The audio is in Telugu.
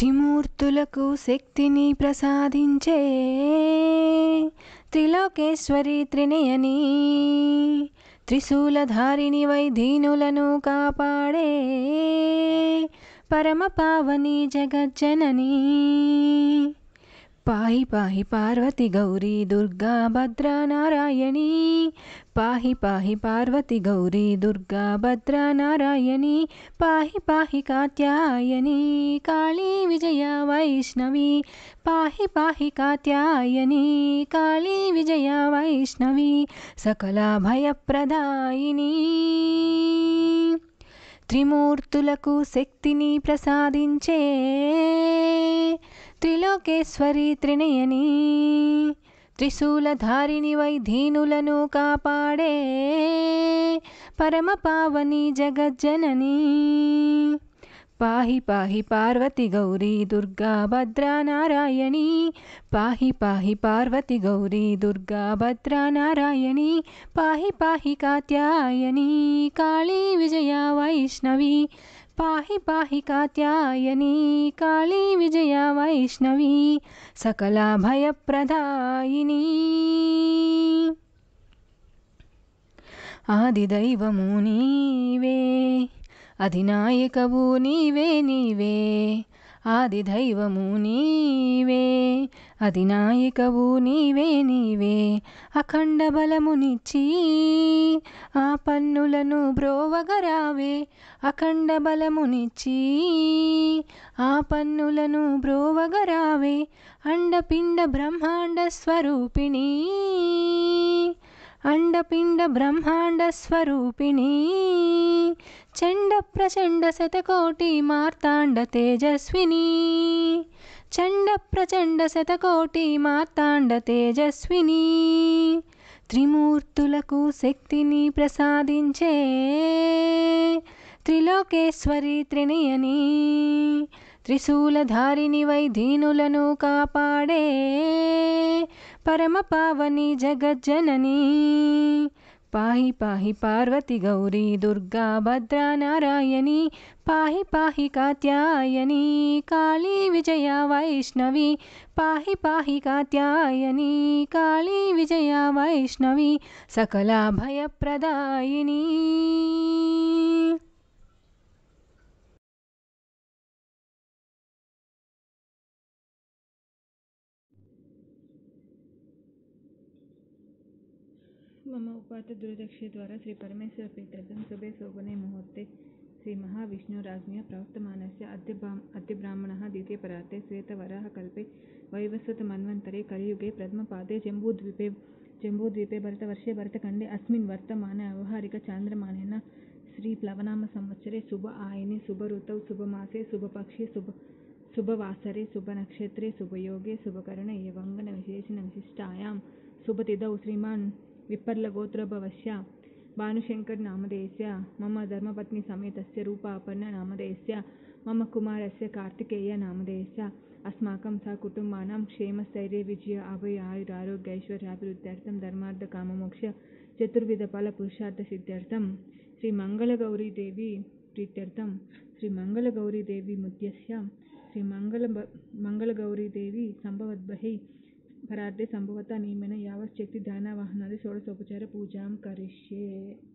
త్రిమూర్తులకు శక్తిని ప్రసాదించే త్రిలోకేశ్వరి త్రినయని త్రిశూలధారిణి వై దీనులను కాపాడే పరమ పావని జగజ్జనని పాహి పాహి పార్వతి గౌరీ దుర్గా భద్రా నారాయణి పాహి పాహి పార్వతి గౌరీ దుర్గా భద్రా నారాయణి పాహి పాహి కాత్యాయని కాళీ విజయ వైష్ణవి పాహి పాహి కాత్యాయని కాళీ విజయ వైష్ణవి సకల భయప్రదాయిని త్రిమూర్తులకు శక్తిని ప్రసాదించే త్రిలోకేశ్వరి త్రినయని త్రిశూలధారిణి వై దీనులను కాపాడే పరమ పావని జగజ్జనని పాహి పాహి పార్వతి గౌరీ దుర్గా భద్రా నారాయణి పాహి పాహి పార్వతి గౌరీ దుర్గా భద్రా నారాయణి పాహి పాహి కాత్యాయని కాళీ విజయ వైష్ణవి పాహి పాహి కాత్యాయని కాళీ విజయ వైష్ణవి సకల భయప్రదాయిని ఆదిదైవము నీవే అధినాయకవు నీవే నీవే ఆదిదైవము నీవే అధినాయకవు నీవే నీవే అఖండ బలమునిచ్చి ఆ పన్నులను బ్రోవగరావే అఖండ బలమునిచ్చి ఆ పన్నులను బ్రోవగరావే అండపిండ బ్రహ్మాండ స్వరూపిణి అండపిండ బ్రహ్మాండ స్వరూపిణి చండ ప్రచండ శతకోటి మార్తాండ తేజస్విని చండ ప్రచండ శతకోటి మార్తాండ తేజస్విని త్రిమూర్తులకు శక్తిని ప్రసాదించే త్రిలోకేశ్వరి త్రినయని త్రిశూలధారిణి వై దీనులను కాపాడే పరమ పావని జగజ్జనని పాహి పాహి పార్వతి గౌరీ దుర్గా భద్రా నారాయణి పాహి పాహి కాత్యాయని కాళీ విజయ వైష్ణవి పాహి పాహి కాత్యాయని కాళీ విజయ వైష్ణవి సకల భయప్రదాయిని मम उपातदुर्दक्षे द्वारा श्रीपरमेश्वरप्रीत्यर्थं शुभे शोभने मुहूर्ते श्रीमहाविष्णुराज्ञया प्रवर्तमानस्य अद्य ब्राह्म अद्यब्राह्मणः द्वितीयपरार्ते श्वेतवराहकल्पे वैवस्वतमन्वन्तरे कलियुगे प्रथमपादे जम्बूद्वीपे जम्बूद्वीपे भरतवर्षे भरतखण्डे अस्मिन् वर्तमाने व्यवहारिकचान्द्रमानेन श्रीप्लवनामसंवत्सरे शुभ आयने शुभऋतौ शुभमासे शुभपक्षे शुभ शुभवासरे शुभनक्षत्रे शुभयोगे शुभकरणे एवङ्गनविशेषणविशिष्टायां शुभतिथौ श्रीमान् विपर्लगोत्रभवस्य भानुशङ्करनामधेयस्य मम धर्मपत्नीसमेतस्य रूपापर्णनामधेयस्य मम कुमारस्य कार्तिकेयनामधेयस्य अस्माकं सकुटुम्बानां क्षेमस्थैर्यविजय अभय आयुरारोग्यैश्वर्याभिवृद्ध्यर्थं धर्मार्थकाममोक्ष चतुर्विधफलपुरुषार्थसिद्ध्यर्थं श्रीमङ्गलगौरीदेवी प्रीत्यर्थं श्रीमङ्गलगौरीदेवी मुद्यस्य श्रीमङ्गल मङ्गलगौरीदेवी सम्भवद्भै परार्धे सम्भवतः नियमेन यावच्छक्ति ध्यानवाहनादि षोडशोपचारपूजां करिष्ये